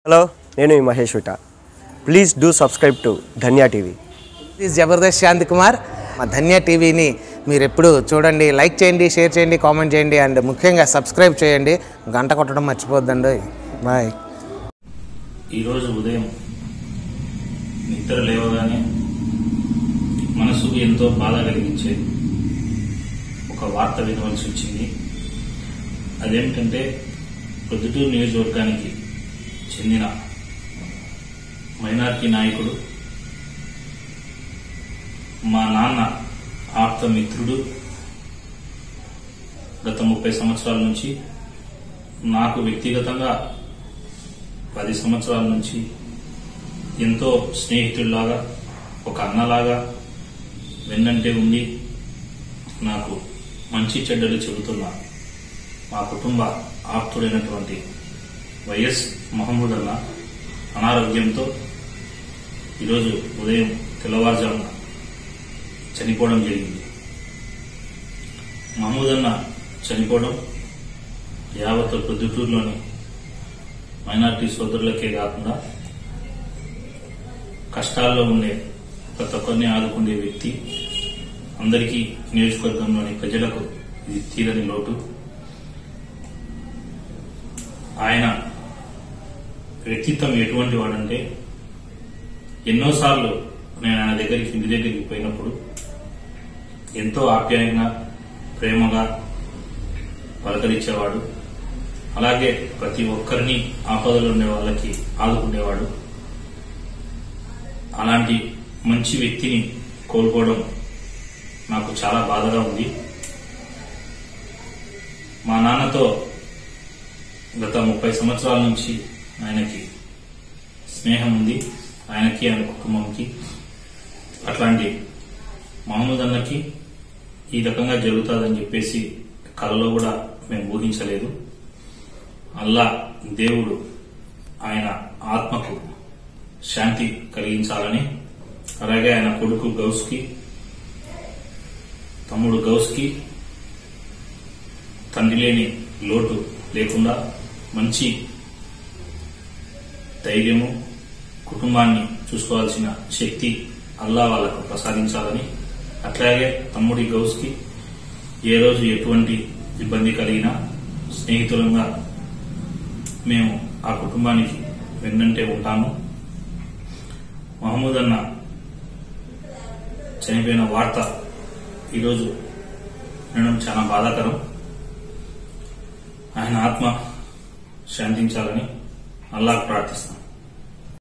hello నేను మీ మహేష్ విట please do subscribe to Dhanya TV ఇది జబర్దస్త్ శాంతి కుమార్ మా ధన్య టీవీని మీరు ఎప్పుడు చూడండి లైక్ చేయండి షేర్ చేయండి కామెంట్ చేయండి అండ్ ముఖ్యంగా సబ్స్క్రైబ్ చేయండి గంట కొట్టడం మర్చిపోద్దండి బాయ్ ఈరోజు ఉదయం నిద్ర లేవగానే మనసుకు ఎంతో బాధ కలిగించే ఒక వార్త వినవలసి వచ్చింది అదేమిటంటే ప్రొద్దుటూరు నియోజకవర్గానికి చెందిన మైనార్టీ నాయకుడు మా నాన్న ఆప్త మిత్రుడు గత ముప్పై సంవత్సరాల నుంచి నాకు వ్యక్తిగతంగా పది సంవత్సరాల నుంచి ఎంతో స్నేహితుడిలాగా ఒక అన్నలాగా వెన్నంటే ఉండి నాకు మంచి చెడ్డలు చెబుతున్న మా కుటుంబ ఆప్తుడైనటువంటి వైఎస్ మహమూద్ అన్న అనారోగ్యంతో ఈరోజు ఉదయం తెల్లవారుజామున చనిపోవడం జరిగింది మహమూద్ అన్న చనిపోవడం యావత్ ప్రొద్దుటూరులోని మైనార్టీ సోదరులకే కాకుండా కష్టాల్లో ఉండే ప్రతి ఒక్కరిని ఆదుకునే వ్యక్తి అందరికీ నియోజకవర్గంలోని ప్రజలకు ఇది తీరని లోటు ఆయన వ్యక్తిత్వం ఎటువంటి వాడంటే ఎన్నోసార్లు నేను ఆయన దగ్గరికి ఇంటి దగ్గరికి పోయినప్పుడు ఎంతో ఆప్యాయంగా ప్రేమగా పలకరించేవాడు అలాగే ప్రతి ఒక్కరిని ఆపదలో ఉండే వాళ్ళకి ఆదుకునేవాడు అలాంటి మంచి వ్యక్తిని కోల్పోవడం నాకు చాలా బాధగా ఉంది మా నాన్నతో గత ముప్పై సంవత్సరాల నుంచి ఆయనకి స్నేహం ఉంది ఆయనకి ఆయన కుటుంబంకి అట్లాంటి మహమ్మద్ అన్నకి ఈ రకంగా జరుగుతుందని చెప్పేసి కలలో కూడా మేము ఊహించలేదు అల్లా దేవుడు ఆయన ఆత్మకు శాంతి కలిగించాలని అలాగే ఆయన కొడుకు గౌస్కి తమ్ముడు గౌస్కి తండ్రి లేని లోటు లేకుండా మంచి ధైర్యము కుటుంబాన్ని చూసుకోవాల్సిన శక్తి అల్లా వాళ్ళకు ప్రసాదించాలని అట్లాగే తమ్ముడి గౌస్కి ఏ రోజు ఎటువంటి ఇబ్బంది కలిగినా స్నేహితులంగా మేము ఆ కుటుంబానికి వెన్నంటే ఉంటాము మహమూద్ అన్న చనిపోయిన వార్త ఈరోజు వినడం చాలా బాధాకరం ఆయన ఆత్మ శాంతించాలని అల్లాహ్ ప్రార్థిస్తాం